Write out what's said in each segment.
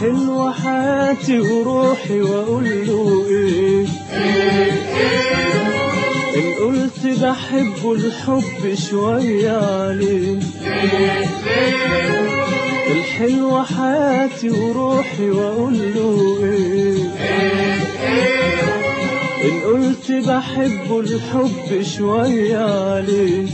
الحلوة حياتي وروحي واقول له ايه ان قلت بحبه الحب شوية عليه الحلوة حياتي وروحي واقول له ايه ان قلت بحبه الحب شوية عليه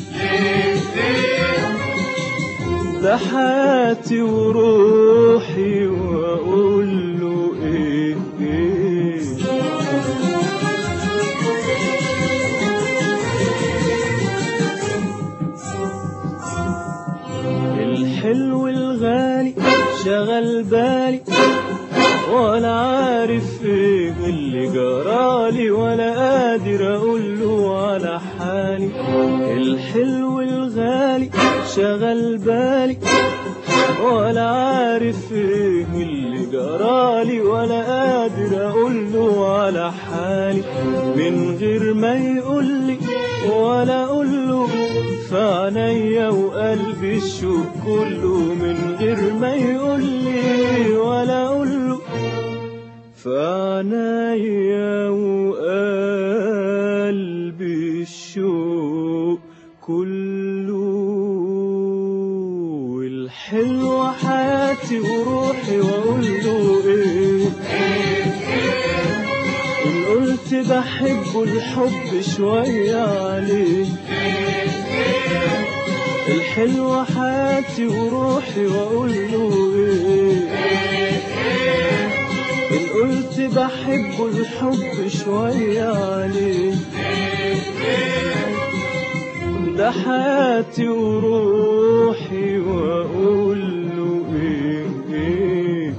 ده حياتي وروحي واقول له ايه, إيه الحلو الغالي شغل بالي ولا عارف ايه اللي جرالي ولا قادر اقول له على حالي الحلو الغالي شغل بالي ولا عارف ايه اللي جرالي ولا قادر اقول له على حالي من غير ما يقول لي ولا اقول له فعنيا وقلبي الشوق كله من غير ما يقول لي ولا اقول له فعنيا وقلبي الشوق كله الحلوة حياتي وروحي واقول له ايه ان قلت بحبه الحب شوية عليه الحلوة حياتي وروحي واقول له ايه ان قلت بحبه الحب شوية عليه ده حياتي وروحي واقول له ايه, إيه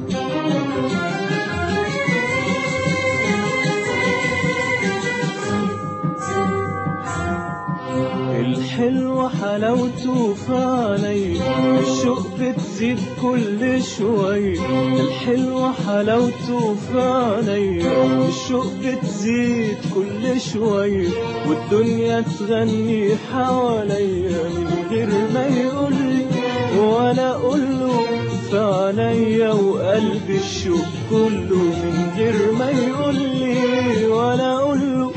الحلوة حلاوته في عيني الشوق بتزيد كل شوية الحلوة حلاوته في عيني الشوق بتزيد كل شوية والدنيا تغني حواليا من غير ما يقولي ولا أقوله في عينيا وقلبي الشوق كله من غير ما يقولي ولا أقوله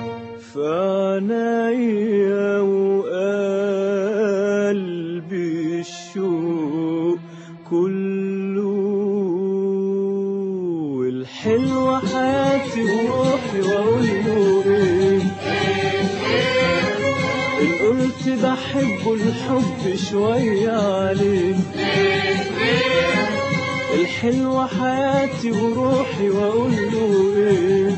فعنايا وقلبي الشوق كله الحلوة حياتي وروحي واقول له ايه ان قلت بحبه الحب شوية عليه الحلوة حياتي وروحي واقول له ايه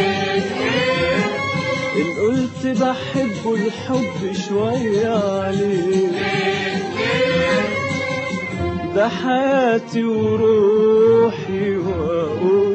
إن قلت بحبه الحب شوية عليه ده حياتي وروحي وأقول